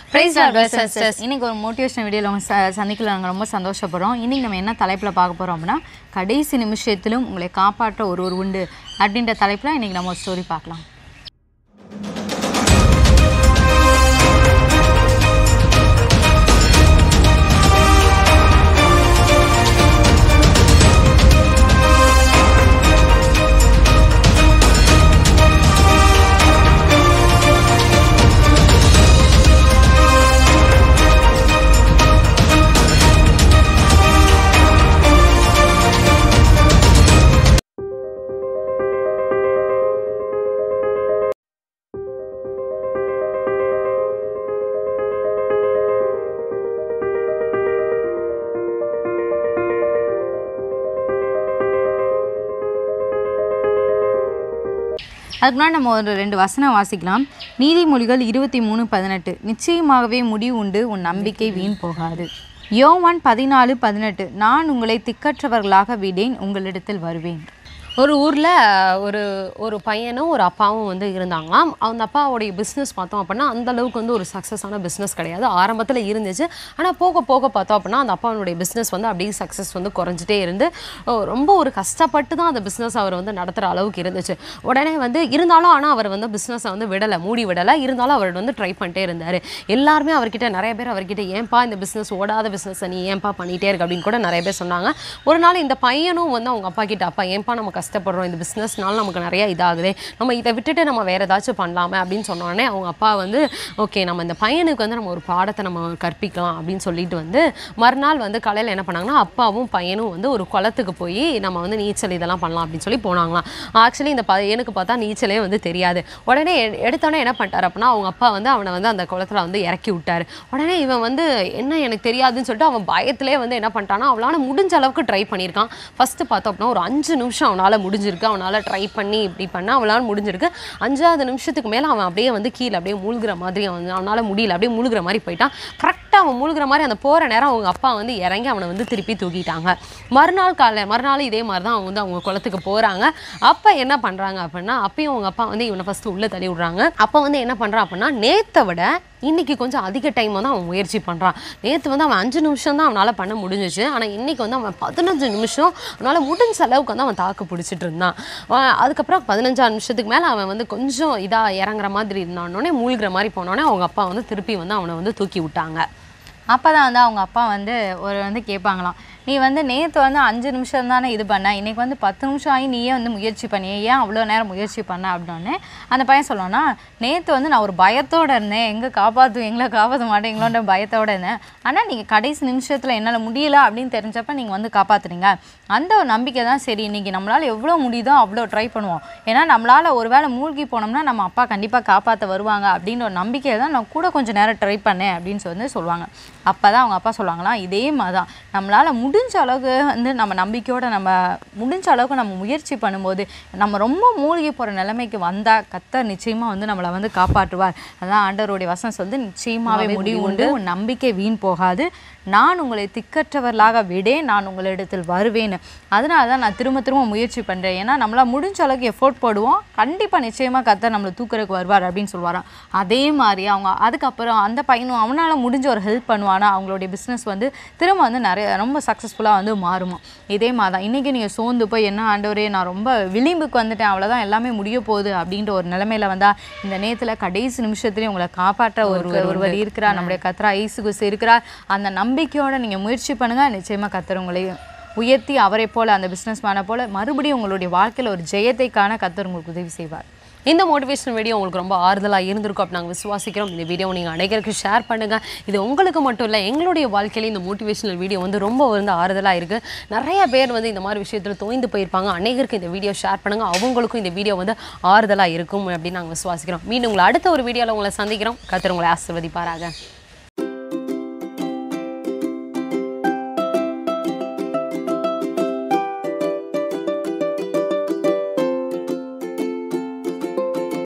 Praise the Lord, sisters. இன்னைக்கு ஒரு motivation வீடியோவில் உங்க ச சந்திக்கல நாங்கள் ரொம்ப சந்தோஷப்படுறோம் இன்னைக்கு நம்ம என்ன தலைப்பில் பார்க்க போகிறோம் அப்படின்னா கடைசி நிமிஷத்திலும் உங்களை காப்பாற்ற ஒரு ஒரு உண்டு அப்படின்ற தலைப்பில் இன்னைக்கு நம்ம ஒரு ஸ்டோரி பார்க்கலாம் அதுக்கு முன்னாடி நம்ம ஒரு ரெண்டு வசனம் வாசிக்கலாம் நீதிமொழிகள் இருபத்தி மூணு பதினெட்டு நிச்சயமாகவே முடிவு உண்டு உன் நம்பிக்கை வீண் போகாது யோவான் பதினாலு பதினெட்டு நான் உங்களை திக்கற்றவர்களாக விடேன் உங்களிடத்தில் வருவேன் ஒரு ஊரில் ஒரு ஒரு பையனும் ஒரு அப்பாவும் வந்து இருந்தாங்களாம் அந்த அப்பாவுடைய பிஸ்னஸ் பார்த்தோம் அப்படின்னா அந்த அளவுக்கு வந்து ஒரு சக்ஸஸான பிஸ்னஸ் கிடையாது ஆரம்பத்தில் இருந்துச்சு ஆனால் போக போக பார்த்தோம் அப்படின்னா அந்த அப்பாவுடைய பிஸ்னஸ் வந்து அப்படியே சக்ஸஸ் வந்து குறைஞ்சிட்டே இருந்து ஓ, ரொம்ப ஒரு கஷ்டப்பட்டு தான் அந்த பிஸ்னஸ் அவர் வந்து நடத்துகிற அளவுக்கு இருந்துச்சு உடனே வந்து இருந்தாலும் ஆனால் அவர் வந்து பிஸ்னஸை வந்து விடலை மூடி விடலை இருந்தாலும் அவர் வந்து ட்ரை பண்ணிட்டே இருந்தார் எல்லாருமே அவர்கிட்ட நிறைய பேர் அவர்கிட்ட ஏன்பா இந்த பிஸ்னஸ் ஓடாத பிஸ்னஸை நீ ஏன்பா பண்ணிகிட்டே இருக்க அப்படின்னு கூட நிறைய பேர் சொன்னாங்க ஒரு நாள் இந்த பையனும் வந்து அவங்க அப்பா கிட்ட அப்பா ஏன்பா நம்ம கஷ்டப்படுறோம் இந்த பிஸ்னஸ்னால நமக்கு நிறைய இதாகுதே நம்ம இதை விட்டுட்டு நம்ம வேற ஏதாச்சும் பண்ணலாமே அப்படின்னு சொன்னோடனே அவங்க அப்பா வந்து ஓகே நம்ம இந்த பையனுக்கு வந்து நம்ம ஒரு பாடத்தை நம்ம கற்பிக்கலாம் அப்படின்னு சொல்லிட்டு வந்து மறுநாள் வந்து காலையில் என்ன பண்ணாங்கன்னா அப்பாவும் பையனும் வந்து ஒரு குளத்துக்கு போய் நம்ம வந்து நீச்சல் இதெல்லாம் பண்ணலாம் அப்படின்னு சொல்லி போனாங்களாம் ஆக்சுவலி இந்த பையனுக்கு பார்த்தா நீச்சலே வந்து தெரியாது உடனே எ- எடுத்தோடனே என்ன பண்ணிட்டார் அப்படின்னா அவங்க அப்பா வந்து அவனை வந்து அந்த குளத்துல வந்து இறக்கி விட்டாரு உடனே இவன் வந்து என்ன எனக்கு தெரியாதுன்னு சொல்லிட்டு அவன் பயத்திலே வந்து என்ன பண்ணிட்டான்னா அவளால முடிஞ்ச அளவுக்கு ட்ரை பண்ணியிருக்கான் ஃபஸ்ட்டு பார்த்தோம் அப்படின்னா ஒரு அஞ்சு நிமிஷம் அவனால் முடிஞ்சிருக்கு அவனால் ட்ரை பண்ணி இப்படி பண்ண அவளால் முடிஞ்சிருக்கு அஞ்சாவது நிமிஷத்துக்கு மேலே அவன் அப்படியே வந்து கீழே அப்படியே மூழ்கிற மாதிரி அவன் அவனால் முடியல அப்படியே மூழ்கிற மாதிரி போயிட்டான் கரெக்டாக அவன் மூழ்கிற மாதிரி அந்த போகிற நேரம் அவங்க அப்பா வந்து இறங்கி அவனை வந்து திருப்பி தூக்கிட்டாங்க மறுநாள் காலை மறுநாள் இதே மாதிரி தான் அவங்க வந்து அவங்க குளத்துக்கு போகிறாங்க அப்போ என்ன பண்ணுறாங்க அப்படின்னா அப்பயும் அவங்க அப்பா வந்து இவனை ஃபஸ்ட்டு உள்ளே தள்ளி விடுறாங்க அப்போ வந்து என்ன பண்ணுறான் அப்படின்னா நேத்தை விட இன்னைக்கு கொஞ்சம் அதிக டைம் வந்து அவன் முயற்சி பண்ணுறான் நேற்று வந்து அவன் அஞ்சு நிமிஷம் தான் அவனால் பண்ண முடிஞ்சிச்சு ஆனால் இன்னைக்கு வந்து அவன் பதினஞ்சு நிமிஷம் அவனால் முடிஞ்ச அளவுக்கு வந்து அவன் தாக்கு பிடிச்சிட்டு இருந்தான் அவன் அதுக்கப்புறம் பதினஞ்சாறு நிமிஷத்துக்கு மேலே அவன் வந்து கொஞ்சம் இதாக இறங்குற மாதிரி இருந்தானோடனே மூழ்கிற மாதிரி போனோடனே அவங்க அப்பா வந்து திருப்பி வந்து அவனை வந்து தூக்கி விட்டாங்க அப்போ தான் வந்து அவங்க அப்பா வந்து ஒரு வந்து கேட்பாங்களாம் நீ வந்து நேற்று வந்து அஞ்சு நிமிஷம் தானே இது பண்ண இன்னைக்கு வந்து பத்து நிமிஷம் ஆகி நீயே வந்து முயற்சி பண்ணி ஏன் அவ்வளோ நேரம் முயற்சி பண்ண அப்படின்னே அந்த பையன் சொல்லுவானா நேற்று வந்து நான் ஒரு பயத்தோடு இருந்தேன் எங்கே காப்பாற்று எங்களை காப்பாற்ற மாட்டேங்களோன்ற பயத்தோடு இருந்தேன் ஆனால் நீங்கள் கடைசி நிமிஷத்தில் என்னால் முடியல அப்படின்னு தெரிஞ்சப்ப நீங்கள் வந்து காப்பாற்றுனீங்க அந்த ஒரு நம்பிக்கை தான் சரி இன்னைக்கு நம்மளால் எவ்வளோ முடியுதோ அவ்வளோ ட்ரை பண்ணுவோம் ஏன்னா நம்மளால் ஒரு வேளை மூழ்கி போனோம்னா நம்ம அப்பா கண்டிப்பாக காப்பாற்ற வருவாங்க அப்படின்னு ஒரு நம்பிக்கையை தான் நான் கூட கொஞ்சம் நேரம் ட்ரை பண்ணேன் அப்படின்னு வந்து சொல்லுவாங்க அப்போ தான் அவங்க அப்பா சொல்லுவாங்களாம் இதே மாதிரி தான் நம்மளால் முடிஞ்ச அளவுக்கு வந்து நம்ம நம்பிக்கையோட நம்ம முடிஞ்ச அளவுக்கு நம்ம முயற்சி பண்ணும்போது நம்ம ரொம்ப மூழ்கி போகிற நிலைமைக்கு வந்தால் கத்தர் நிச்சயமாக வந்து நம்மளை வந்து காப்பாற்றுவார் அதான் ஆண்டவருடைய வசனம் சொல்லுது நிச்சயமாகவே முடிவு உண்டு உன் நம்பிக்கை வீண் போகாது நான் உங்களை திக்கற்றவர்களாக விடேன் நான் உங்களிடத்தில் வருவேன் அதனால தான் நான் திரும்ப திரும்ப முயற்சி பண்ணுறேன் ஏன்னா நம்மளால் முடிஞ்ச அளவுக்கு எஃபோர்ட் போடுவோம் கண்டிப்பாக நிச்சயமாக கத்தர் நம்மளை தூக்குறதுக்கு வருவார் அப்படின்னு சொல்லுவாராம் அதே மாதிரி அவங்க அதுக்கப்புறம் அந்த பையனும் அவனால் முடிஞ்ச ஒரு ஹெல்ப் பண்ணுவானா அவங்களுடைய பிஸ்னஸ் வந்து திரும்ப வந்து நிறைய ரொம்ப சக்ஸஸ்ஃபுல்லாக வந்து மாறுமா இதே மாதிரி தான் இன்றைக்கி நீங்கள் சோர்ந்து போய் என்ன ஆண்டவரே நான் ரொம்ப விளிம்புக்கு வந்துட்டேன் அவ்வளோதான் எல்லாமே முடிய போகுது அப்படின்ற ஒரு நிலைமையில வந்தால் இந்த நேரத்தில் கடைசி நிமிஷத்துலேயும் உங்களை காப்பாற்ற ஒரு ஒருவர் இருக்கிறார் நம்முடைய கத்ரா இயேசு கிறிஸ்து இருக்கிறார் அந்த நம்பிக்கையோட நீங்கள் முயற்சி பண்ணுங்கள் நிச்சயமாக கத்தர் உங்களை உயர்த்தி அவரை போல அந்த பிஸ்னஸ் மேனை போல மறுபடியும் உங்களுடைய வாழ்க்கையில் ஒரு ஜெயத்தை காண கத்தர் உங்களுக்கு உதவி செய்வார் இந்த மோட்டிவேஷன் வீடியோ உங்களுக்கு ரொம்ப ஆறுதலாக இருந்திருக்கும் அப்படி நாங்கள் விசுவாசிக்கிறோம் இந்த வீடியோ நீங்கள் அனைவருக்கு ஷேர் பண்ணுங்கள் இது உங்களுக்கு மட்டும் இல்லை எங்களுடைய வாழ்க்கையில இந்த மோட்டிவேஷனல் வீடியோ வந்து ரொம்ப வந்து ஆறுதலாக இருக்குது நிறைய பேர் வந்து இந்த மாதிரி விஷயத்தில் தோய்ந்து போயிருப்பாங்க அநேகருக்கு இந்த வீடியோ ஷேர் பண்ணுங்கள் அவங்களுக்கும் இந்த வீடியோ வந்து ஆறுதலாக இருக்கும் அப்படின்னு நாங்கள் விசுவாசிக்கிறோம் மீண்டும் உங்களை அடுத்த ஒரு வீடியோவில் உங்களை சந்திக்கிறோம் கத்திர உங்களை ஆசிர்வதிப்பாராக